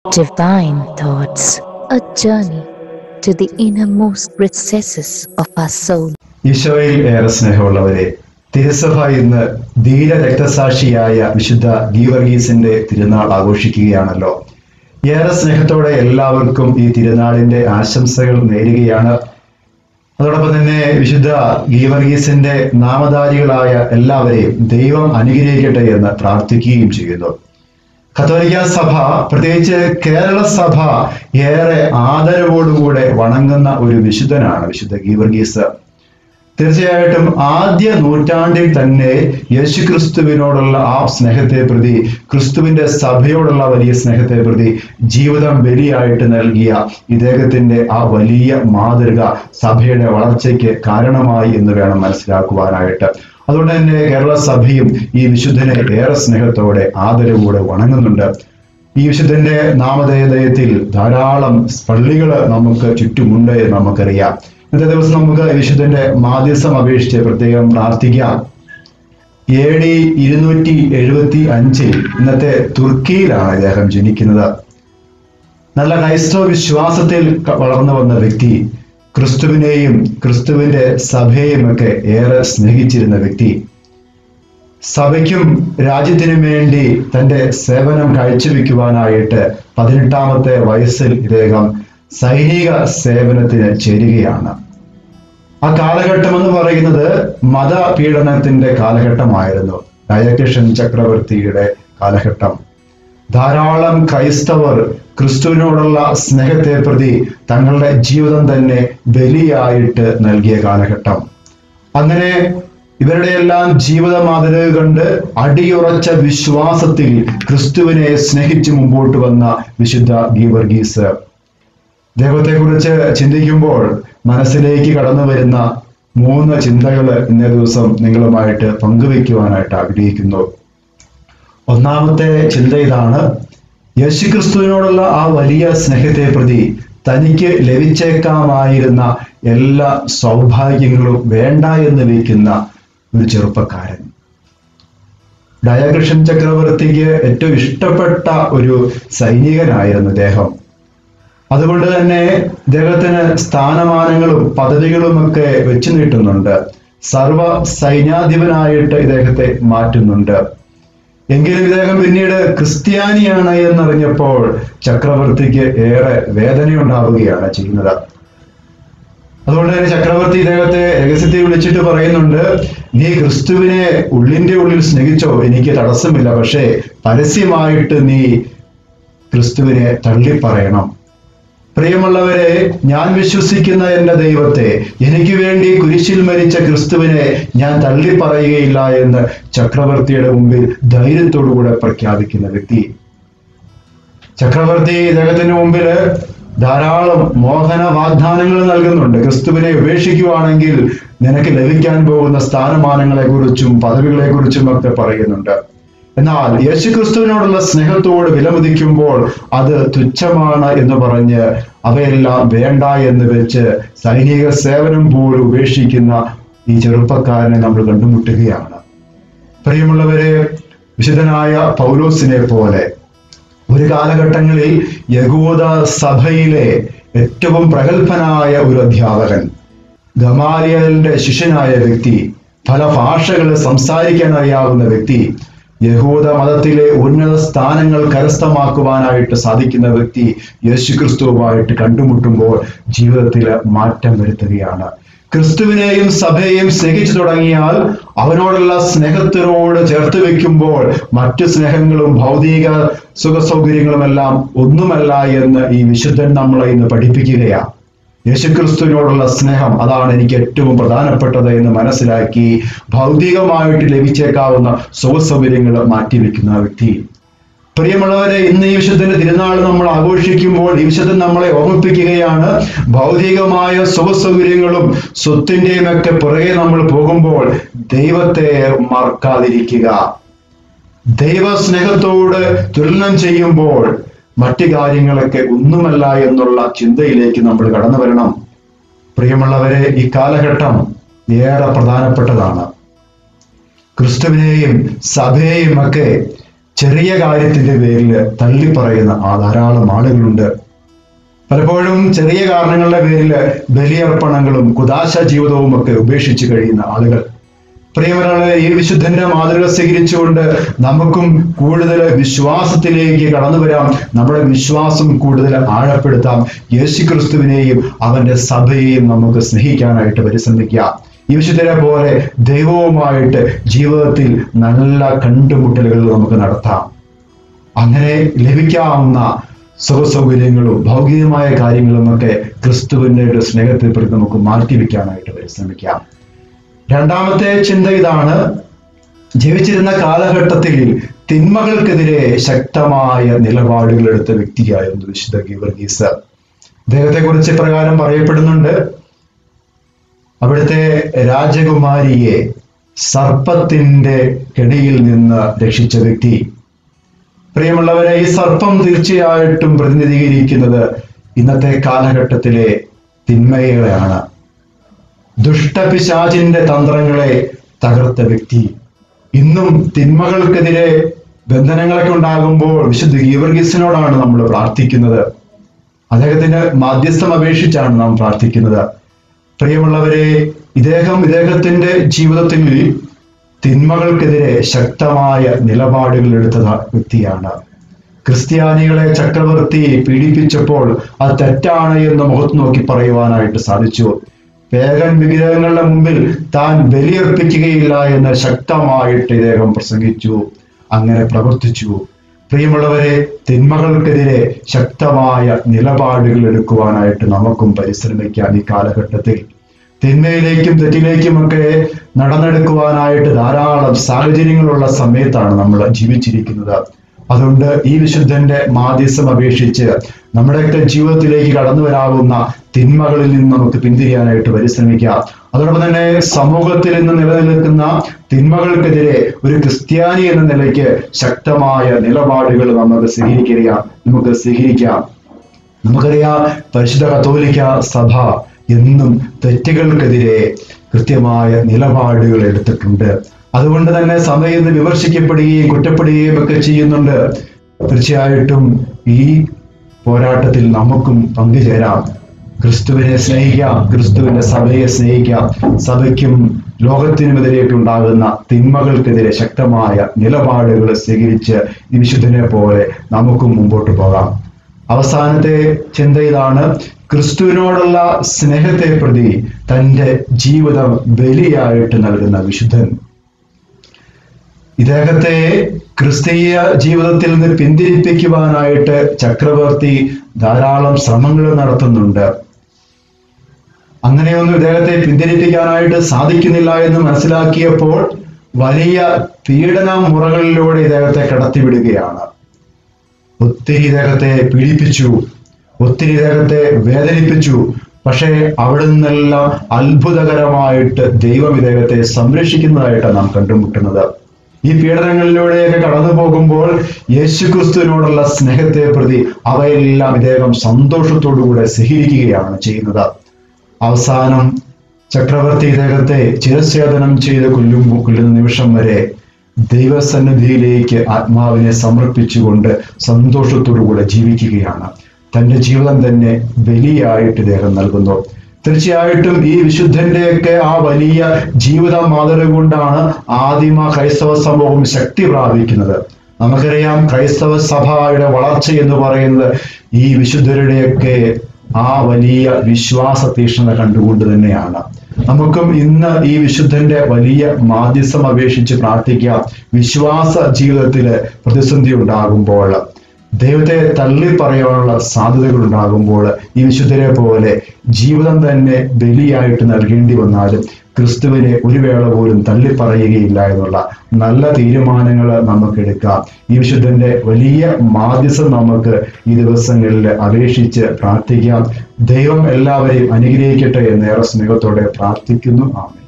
Divine Thoughts, a journey to the innermost recesses of our soul. ഈശോയിൽ ഏറെ സ്നേഹമുള്ളവരെ തിരുസഭ ഇന്ന് ധീര രക്തസാക്ഷിയായ വിശുദ്ധ ഗീവർഗീസിന്റെ തിരുനാൾ ആഘോഷിക്കുകയാണല്ലോ ഏറെ സ്നേഹത്തോടെ എല്ലാവർക്കും ഈ തിരുനാളിന്റെ ആശംസകൾ നേരുകയാണ് അതോടൊപ്പം തന്നെ വിശുദ്ധ ഗീവർഗീസിന്റെ നാമധാരികളായ എല്ലാവരെയും ദൈവം അനുഗ്രഹിക്കട്ടെ എന്ന് പ്രാർത്ഥിക്കുകയും ചെയ്യുന്നു കത്തോലിക്ക സഭ പ്രത്യേകിച്ച് കേരള സഭ ഏറെ ആദരവോടുകൂടെ വണങ്ങുന്ന ഒരു വിശുദ്ധനാണ് വിശുദ്ധ ഗീവർഗീസ് തീർച്ചയായിട്ടും ആദ്യ നൂറ്റാണ്ടിൽ തന്നെ യേശു ക്രിസ്തുവിനോടുള്ള ആ സ്നേഹത്തെ പ്രതി ക്രിസ്തുവിന്റെ സഭയോടുള്ള വലിയ സ്നേഹത്തെ പ്രതി ജീവിതം ബലിയായിട്ട് നൽകിയ ഇദ്ദേഹത്തിന്റെ ആ വലിയ മാതൃക സഭയുടെ വളർച്ചയ്ക്ക് കാരണമായി എന്ന് വേണം മനസ്സിലാക്കുവാനായിട്ട് അതുകൊണ്ട് തന്നെ കേരള സഭയും ഈ വിശുദ്ധനെ ഏറെ സ്നേഹത്തോടെ ആദരവോടെ വണങ്ങുന്നുണ്ട് ഈ വിശുദ്ധന്റെ നാമധേയത്തിൽ ധാരാളം പള്ളികൾ നമുക്ക് ചുറ്റുമുണ്ട് എന്ന് നമുക്കറിയാം ഇന്നത്തെ ദിവസം നമുക്ക് ഈ വിശുദ്ധന്റെ മാധ്യസ്ഥം അപേക്ഷിച്ച് പ്രത്യേകം പ്രാർത്ഥിക്കാം എ ഡി ഇരുന്നൂറ്റി എഴുപത്തി അഞ്ചിൽ ഇന്നത്തെ തുർക്കിയിലാണ് ഇദ്ദേഹം ജനിക്കുന്നത് നല്ല ക്രൈസ്തവ വിശ്വാസത്തിൽ ക- വളർന്നു വന്ന വ്യക്തി ക്രിസ്തുവിനെയും ക്രിസ്തുവിന്റെ സഭയെയും ഒക്കെ ഏറെ സ്നേഹിച്ചിരുന്ന വ്യക്തി സഭയ്ക്കും രാജ്യത്തിനും വേണ്ടി തന്റെ സേവനം കാഴ്ചവെക്കുവാനായിട്ട് പതിനെട്ടാമത്തെ വയസ്സിൽ ഇദ്ദേഹം സൈനിക സേവനത്തിന് ചേരുകയാണ് ആ കാലഘട്ടം എന്ന് പറയുന്നത് മതപീഡനത്തിന്റെ കാലഘട്ടമായിരുന്നു ഡയക്ഷൻ ചക്രവർത്തിയുടെ കാലഘട്ടം ധാരാളം ക്രൈസ്തവർ ക്രിസ്തുവിനോടുള്ള സ്നേഹത്തെ പ്രതി തങ്ങളുടെ ജീവിതം തന്നെ ബലിയായിട്ട് നൽകിയ കാലഘട്ടം അങ്ങനെ ഇവരുടെ എല്ലാം ജീവിത മാതൃക കണ്ട് അടിയുറച്ച വിശ്വാസത്തിൽ ക്രിസ്തുവിനെ സ്നേഹിച്ച് മുമ്പോട്ട് വന്ന വിശുദ്ധ ഗീവർഗീസ് ദൈവത്തെ കുറിച്ച് ചിന്തിക്കുമ്പോൾ മനസ്സിലേക്ക് കടന്നു വരുന്ന മൂന്ന് ചിന്തകൾ ഇന്നേ ദിവസം നിങ്ങളുമായിട്ട് പങ്കുവെക്കുവാനായിട്ട് ആഗ്രഹിക്കുന്നു ഒന്നാമത്തെ ചിന്ത ഇതാണ് യേശുക്രിസ്തുവിനോടുള്ള ആ വലിയ സ്നേഹത്തെ പ്രതി തനിക്ക് ലഭിച്ചേക്കാമായിരുന്ന എല്ലാ സൗഭാഗ്യങ്ങളും വേണ്ട എന്ന് വയ്ക്കുന്ന ഒരു ചെറുപ്പക്കാരൻ ഡയകൃഷൻ ചക്രവർത്തിക്ക് ഏറ്റവും ഇഷ്ടപ്പെട്ട ഒരു സൈനികനായിരുന്നു അദ്ദേഹം അതുകൊണ്ട് തന്നെ ഇദ്ദേഹത്തിന് സ്ഥാനമാനങ്ങളും പദവികളും ഒക്കെ വെച്ചു നീട്ടുന്നുണ്ട് സർവ സൈന്യാധിപനായിട്ട് ഇദ്ദേഹത്തെ മാറ്റുന്നുണ്ട് എങ്കിലും ഇദ്ദേഹം പിന്നീട് ക്രിസ്ത്യാനിയാണ് എന്നറിഞ്ഞപ്പോൾ ചക്രവർത്തിക്ക് ഏറെ വേദനയുണ്ടാവുകയാണ് ചെയ്യുന്നത് അതുകൊണ്ട് തന്നെ ചക്രവർത്തി ഇദ്ദേഹത്തെ രഹസ്യത്തിൽ വിളിച്ചിട്ട് പറയുന്നുണ്ട് നീ ക്രിസ്തുവിനെ ഉള്ളിന്റെ ഉള്ളിൽ സ്നേഹിച്ചോ എനിക്ക് തടസ്സമില്ല പക്ഷേ പരസ്യമായിട്ട് നീ ക്രിസ്തുവിനെ തള്ളിപ്പറയണം പ്രിയമുള്ളവരെ ഞാൻ വിശ്വസിക്കുന്ന എൻ്റെ ദൈവത്തെ എനിക്ക് വേണ്ടി കുരിശിൽ മരിച്ച ക്രിസ്തുവിനെ ഞാൻ തള്ളിപ്പറയുകയില്ല എന്ന് ചക്രവർത്തിയുടെ മുമ്പിൽ ധൈര്യത്തോടുകൂടെ പ്രഖ്യാപിക്കുന്ന വ്യക്തി ചക്രവർത്തി ഇദ്ദേഹത്തിന് മുമ്പിൽ ധാരാളം മോഹന വാഗ്ദാനങ്ങൾ നൽകുന്നുണ്ട് ക്രിസ്തുവിനെ ഉപേക്ഷിക്കുവാണെങ്കിൽ നിനക്ക് ലഭിക്കാൻ പോകുന്ന സ്ഥാനമാനങ്ങളെ കുറിച്ചും പദവികളെ കുറിച്ചും ഒക്കെ പറയുന്നുണ്ട് എന്നാൽ യേശു ക്രിസ്തുവിനോടുള്ള സ്നേഹത്തോട് വിലമതിക്കുമ്പോൾ അത് തുച്ഛമാണ് എന്ന് പറഞ്ഞ് അവയെല്ലാം വേണ്ട എന്ന് വെച്ച് സൈനിക സേവനം പോലും ഉപേക്ഷിക്കുന്ന ഈ ചെറുപ്പക്കാരനെ നമ്മൾ കണ്ടുമുട്ടുകയാണ് പ്രിയമുള്ളവരെ വിശുദ്ധനായ പൗലോസിനെ പോലെ ഒരു കാലഘട്ടങ്ങളിൽ യഹൂദ സഭയിലെ ഏറ്റവും പ്രഗത്ഭനായ ഒരു അധ്യാപകൻ ഗമാലിയലിന്റെ ശിഷ്യനായ വ്യക്തി പല ഭാഷകൾ സംസാരിക്കാൻ അറിയാവുന്ന വ്യക്തി യഹൂദ മതത്തിലെ ഉന്നത സ്ഥാനങ്ങൾ കരസ്ഥമാക്കുവാനായിട്ട് സാധിക്കുന്ന വ്യക്തി യേശുക്രിസ്തുവുമായിട്ട് കണ്ടുമുട്ടുമ്പോൾ ജീവിതത്തിൽ മാറ്റം വരുത്തുകയാണ് ക്രിസ്തുവിനെയും സഭയെയും സ്നേഹിച്ചു തുടങ്ങിയാൽ അവനോടുള്ള സ്നേഹത്തിനോട് ചേർത്ത് വെക്കുമ്പോൾ മറ്റു സ്നേഹങ്ങളും ഭൗതിക സുഖസൗകര്യങ്ങളുമെല്ലാം ഒന്നുമല്ല എന്ന് ഈ വിശുദ്ധൻ നമ്മളെ ഇന്ന് പഠിപ്പിക്കുകയാണ് യേശുക്രിസ്തുവിനോടുള്ള സ്നേഹം അതാണ് എനിക്ക് ഏറ്റവും പ്രധാനപ്പെട്ടത് എന്ന് മനസ്സിലാക്കി ഭൗതികമായിട്ട് ലഭിച്ചേക്കാവുന്ന സുഖസൗകര്യങ്ങൾ മാറ്റിവെക്കുന്ന വ്യക്തി പ്രിയമുള്ളവരെ ഇന്ന് ഈ വിശുദ്ധന്റെ തിരുനാൾ നമ്മൾ ആഘോഷിക്കുമ്പോൾ ഈ വിശുദ്ധൻ നമ്മളെ ഓർമ്മിപ്പിക്കുകയാണ് ഭൗതികമായ സുഖസൗകര്യങ്ങളും സ്വത്തിന്റെയും ഒക്കെ പുറകെ നമ്മൾ പോകുമ്പോൾ ദൈവത്തെ മറക്കാതിരിക്കുക ദൈവസ്നേഹത്തോട് തുലനം ചെയ്യുമ്പോൾ മറ്റു കാര്യങ്ങളൊക്കെ ഒന്നുമല്ല എന്നുള്ള ചിന്തയിലേക്ക് നമ്മൾ കടന്നു വരണം പ്രിയമുള്ളവരെ ഈ കാലഘട്ടം ഏറെ പ്രധാനപ്പെട്ടതാണ് ക്രിസ്തുവിനെയും സഭയെയും ഒക്കെ ചെറിയ കാര്യത്തിന്റെ പേരിൽ തള്ളിപ്പറയുന്ന ആ ധാരാളം ആളുകളുണ്ട് പലപ്പോഴും ചെറിയ കാരണങ്ങളുടെ പേരിൽ ബലിയർപ്പണങ്ങളും കുദാശ ജീവിതവും ഒക്കെ ഉപേക്ഷിച്ച് കഴിയുന്ന ആളുകൾ പ്രിയമരാളെ ഈ വിശുദ്ധന്റെ മാതൃക സ്വീകരിച്ചുകൊണ്ട് നമുക്കും കൂടുതൽ വിശ്വാസത്തിലേക്ക് കടന്നു വരാം നമ്മുടെ വിശ്വാസം കൂടുതൽ ആഴപ്പെടുത്താം യേശു ക്രിസ്തുവിനെയും അവന്റെ സഭയെയും നമുക്ക് സ്നേഹിക്കാനായിട്ട് പരിശ്രമിക്കാം ഈ വിശുദ്ധരെ പോലെ ദൈവവുമായിട്ട് ജീവിതത്തിൽ നല്ല കണ്ടുമുട്ടലുകൾ നമുക്ക് നടത്താം അങ്ങനെ ലഭിക്കാവുന്ന സുഖസൗകര്യങ്ങളും ഭൗതികമായ കാര്യങ്ങളും ഒക്കെ ക്രിസ്തുവിന്റെ ഒരു സ്നേഹത്തെ പ്രതി നമുക്ക് മാറ്റിവെക്കാനായിട്ട് പരിശ്രമിക്കാം രണ്ടാമത്തെ ചിന്ത ഇതാണ് ജീവിച്ചിരുന്ന കാലഘട്ടത്തിൽ തിന്മകൾക്കെതിരെ ശക്തമായ നിലപാടുകൾ എടുത്ത വ്യക്തിയായിരുന്നു വിശുദ്ധ ഗീവർഗീസ് അദ്ദേഹത്തെ കുറിച്ച് പ്രകാരം പറയപ്പെടുന്നുണ്ട് അവിടുത്തെ രാജകുമാരിയെ സർപ്പത്തിന്റെ കെണിയിൽ നിന്ന് രക്ഷിച്ച വ്യക്തി പ്രിയമുള്ളവരെ ഈ സർപ്പം തീർച്ചയായിട്ടും പ്രതിനിധീകരിക്കുന്നത് ഇന്നത്തെ കാലഘട്ടത്തിലെ തിന്മകളെയാണ് ദുഷ്ടപിശാചിന്റെ തന്ത്രങ്ങളെ തകർത്ത വ്യക്തി ഇന്നും തിന്മകൾക്കെതിരെ ബന്ധനങ്ങളൊക്കെ ഉണ്ടാകുമ്പോൾ വിശുദ്ധ ഗീവർഗീസിനോടാണ് നമ്മൾ പ്രാർത്ഥിക്കുന്നത് അദ്ദേഹത്തിന് മാധ്യസ്ഥം അപേക്ഷിച്ചാണ് നാം പ്രാർത്ഥിക്കുന്നത് പ്രിയമുള്ളവരെ ഇദ്ദേഹം ഇദ്ദേഹത്തിന്റെ ജീവിതത്തിൽ തിന്മകൾക്കെതിരെ ശക്തമായ നിലപാടുകൾ എടുത്ത വ്യക്തിയാണ് ക്രിസ്ത്യാനികളെ ചക്രവർത്തി പീഡിപ്പിച്ചപ്പോൾ അത് തെറ്റാണ് എന്ന് മുഖത്ത് നോക്കി പറയുവാനായിട്ട് സാധിച്ചു പേഗൻ വിഗ്രഹങ്ങളുടെ മുമ്പിൽ താൻ ബലിയർപ്പിക്കുകയില്ല എന്ന് ശക്തമായിട്ട് ഇദ്ദേഹം പ്രസംഗിച്ചു അങ്ങനെ പ്രവർത്തിച്ചു പ്രിയമുള്ളവരെ തിന്മകൾക്കെതിരെ ശക്തമായ നിലപാടുകൾ എടുക്കുവാനായിട്ട് നമുക്കും പരിശ്രമിക്കാം ഈ കാലഘട്ടത്തിൽ തിന്മയിലേക്കും തെറ്റിലേക്കുമൊക്കെ നടന്നെടുക്കുവാനായിട്ട് ധാരാളം സാഹചര്യങ്ങളുള്ള സമയത്താണ് നമ്മൾ ജീവിച്ചിരിക്കുന്നത് അതുകൊണ്ട് ഈ വിശുദ്ധന്റെ മാധ്യസ്ഥം അപേക്ഷിച്ച് നമ്മുടെയൊക്കെ ജീവിതത്തിലേക്ക് കടന്നു വരാവുന്ന തിന്മകളിൽ നിന്ന് നമുക്ക് പിന്തിരിയാനായിട്ട് പരിശ്രമിക്കാം അതോടൊപ്പം തന്നെ സമൂഹത്തിൽ ഇന്ന് നിലനിൽക്കുന്ന തിന്മകൾക്കെതിരെ ഒരു ക്രിസ്ത്യാനി എന്ന നിലയ്ക്ക് ശക്തമായ നിലപാടുകൾ നമുക്ക് സ്വീകരിക്കുക നമുക്ക് സ്വീകരിക്കാം നമുക്കറിയാം പരിശുദ്ധ കത്തോലിക്ക സഭ എന്നും തെറ്റുകൾക്കെതിരെ കൃത്യമായ നിലപാടുകൾ എടുത്തിട്ടുണ്ട് അതുകൊണ്ട് തന്നെ സഭയിൽ നിന്ന് വിമർശിക്കപ്പെടുകയും കുറ്റപ്പെടുകയും ഒക്കെ ചെയ്യുന്നുണ്ട് തീർച്ചയായിട്ടും ഈ പോരാട്ടത്തിൽ നമുക്കും പങ്കുചേരാം ക്രിസ്തുവിനെ സ്നേഹിക്കാം ക്രിസ്തുവിന്റെ സഭയെ സ്നേഹിക്കാം സഭയ്ക്കും ലോകത്തിനുമെതിരേക്കുണ്ടാകുന്ന തിന്മകൾക്കെതിരെ ശക്തമായ നിലപാടുകൾ സ്വീകരിച്ച് ഈ വിശുദ്ധനെ പോലെ നമുക്കും മുമ്പോട്ട് പോകാം അവസാനത്തെ ചിന്ത ഇതാണ് ക്രിസ്തുവിനോടുള്ള സ്നേഹത്തെ പ്രതി തന്റെ ജീവിതം ബലിയായിട്ട് നൽകുന്ന വിശുദ്ധൻ ഇദ്ദേഹത്തെ ക്രിസ്തീയ ജീവിതത്തിൽ നിന്ന് പിന്തിരിപ്പിക്കുവാനായിട്ട് ചക്രവർത്തി ധാരാളം ശ്രമങ്ങൾ നടത്തുന്നുണ്ട് അങ്ങനെയൊന്നും ഇദ്ദേഹത്തെ പിന്തിരിപ്പിക്കാനായിട്ട് സാധിക്കുന്നില്ല എന്ന് മനസ്സിലാക്കിയപ്പോൾ വലിയ പീഡന മുറകളിലൂടെ ഇദ്ദേഹത്തെ കടത്തിവിടുകയാണ് ഒത്തിരി ഇദ്ദേഹത്തെ പീഡിപ്പിച്ചു ഒത്തിരി ഇദ്ദേഹത്തെ വേദനിപ്പിച്ചു പക്ഷേ അവിടെ നിന്നെല്ലാം അത്ഭുതകരമായിട്ട് ദൈവം ഇദ്ദേഹത്തെ സംരക്ഷിക്കുന്നതായിട്ടാണ് നാം കണ്ടുമുട്ടുന്നത് ഈ പീഡനങ്ങളിലൂടെയൊക്കെ കടന്നു പോകുമ്പോൾ യേശുക്രിസ്തുവിനോടുള്ള സ്നേഹത്തെ പ്രതി അവയെല്ലാം ഇദ്ദേഹം സന്തോഷത്തോടുകൂടെ സ്വീകരിക്കുകയാണ് ചെയ്യുന്നത് അവസാനം ചക്രവർത്തി ഇദ്ദേഹത്തെ ചിരച്ഛേദനം ചെയ്ത് കൊല്ലുമ്പോൾ കൊല്ലുന്ന നിമിഷം വരെ ദൈവസന്നിധിയിലേക്ക് ആത്മാവിനെ സമർപ്പിച്ചുകൊണ്ട് സന്തോഷത്തോടുകൂടെ ജീവിക്കുകയാണ് തന്റെ ജീവിതം തന്നെ ബലിയായിട്ട് ഇദ്ദേഹം നൽകുന്നു തീർച്ചയായിട്ടും ഈ വിശുദ്ധന്റെയൊക്കെ ആ വലിയ ജീവിത മാതൃക കൊണ്ടാണ് ആദിമ ക്രൈസ്തവ സമൂഹം ശക്തി പ്രാപിക്കുന്നത് നമുക്കറിയാം ക്രൈസ്തവ സഭയുടെ വളർച്ച എന്ന് പറയുന്നത് ഈ വിശുദ്ധരുടെയൊക്കെ ആ വലിയ വിശ്വാസ തീക്ഷ്ണത കണ്ടുകൊണ്ട് തന്നെയാണ് നമുക്കും ഇന്ന് ഈ വിശുദ്ധന്റെ വലിയ മാധ്യസ്ഥം അപേക്ഷിച്ച് പ്രാർത്ഥിക്കാം വിശ്വാസ ജീവിതത്തില് പ്രതിസന്ധി ഉണ്ടാകുമ്പോൾ ദൈവത്തെ തള്ളി പറയാനുള്ള സാധ്യതകൾ ഉണ്ടാകുമ്പോൾ ഈ വിശുദ്ധരെ പോലെ ജീവിതം തന്നെ ബലിയായിട്ട് നൽകേണ്ടി വന്നാലും ക്രിസ്തുവിനെ ഒരു വേള പോലും തള്ളി പറയുകയില്ല എന്നുള്ള നല്ല തീരുമാനങ്ങൾ നമുക്ക് എടുക്കാം ഈ വിശുദ്ധന്റെ വലിയ മാധ്യസം നമുക്ക് ഈ ദിവസങ്ങളിൽ അപേക്ഷിച്ച് പ്രാർത്ഥിക്കാം ദൈവം എല്ലാവരെയും അനുഗ്രഹിക്കട്ടെ എന്നേറെ സ്നേഹത്തോടെ പ്രാർത്ഥിക്കുന്നു ആമേ